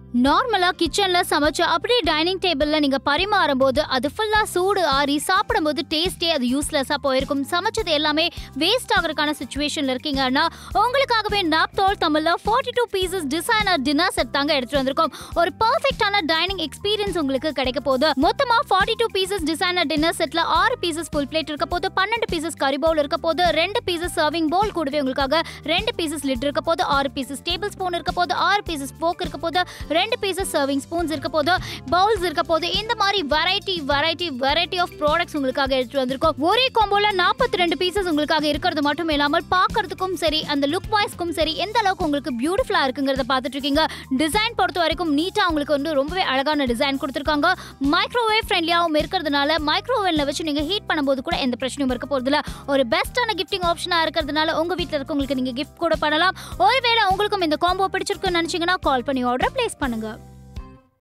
நார்மலா கிச்சன்ல சமைச்சு அப்படியே டைனிங் டேபிள்ல நீங்க பரிமாறும் போது அது ஃபுல்லா சூடு ஆறி சாப்பிடும்போது டேஸ்டே அது யூஸ்லெஸ்ஸா போயிருக்கும் சமைச்சது எல்லாமே வேஸ்ட் ஆகிறதுக்கான சுச்சுவேஷன்ல இருக்கீங்கன்னா உங்களுக்காகவே நாப்தோல் தமிழ்ல forty two pieces designer dinner set தாங்க எடுத்துட்டு வந்திருக்கோம் ஒரு பர்ஃபெக்டான டைனிங் எக்ஸ்பீரியன்ஸ் உங்களுக்கு கிடைக்க போகுது மொத்தமா forty two pieces designer dinner செட்ல ஆறு பீசஸ் ஃபுல் பிளேட் இருக்க போது பன்னெண்டு பீசஸ் கறி பவுல் இருக்க போது ரெண்டு பீசஸ் சர்விங் பவுல் கூடவே உங்களுக்காக ரெண்டு பீசஸ் லிட் இருக்க போது ஆறு பீசஸ் டேபிள் ஸ்பூன் இருக்க போது ஆறு பீசஸ் ஃபோக் இருக்க போது ரெண்டு பீசஸ் சர்விங் ஸ்பூன்ஸ் இருக்க போது பவுல்ஸ் இருக்க போது இந்த மாதிரி variety variety variety of products உங்களுக்காக எடுத்துட்டு வந்திருக்கோம் ஒரே காம்போல நாற்பத்தி ரெண்டு பீசஸ் உங்களுக்காக இருக்கிறது மட்டும் இல்லாமல் பார்க்கறதுக்கும் சரி அந்த லுக் வாய்ஸ்க்கும் சரி எந்த அளவுக்கு உங்களுக்கு பியூட்டிஃபுல்லா இருக்குங்கிறத பார்த்துட்டு இருக்கீங்க டிசைன் பொறுத்த வரைக்கும் நீட்டா உங்களுக்கு வந்து ரொம்பவே அழகான டிசைன் கொடுத்துருக்காங்க மைக்ரோவேவ் ஃப்ரெண்ட்லியாகவும் இருக்கிறதுனால மைக்ரோவேவ்ல வச்சு நீங்க ஹீட் பண்ணும்போது கூட எந்த பிரச்சனையும் இருக்க போறதில்ல ஒரு பெஸ்ட்டான கிஃப்டிங் ஆப்ஷனா இருக்கிறதுனால உங்க வீட்டில் இருக்கவங்களுக்கு நீங்க கிஃப்ட் கூட பண்ணலாம் ஒருவேளை உங்களுக்கும் இந்த காம்போ பிடிச்சிருக்குன்னு நினைச்சீங்கன்னா கால் பண்ணி ஆர்டர் பிளேஸ் பண்ணுங்க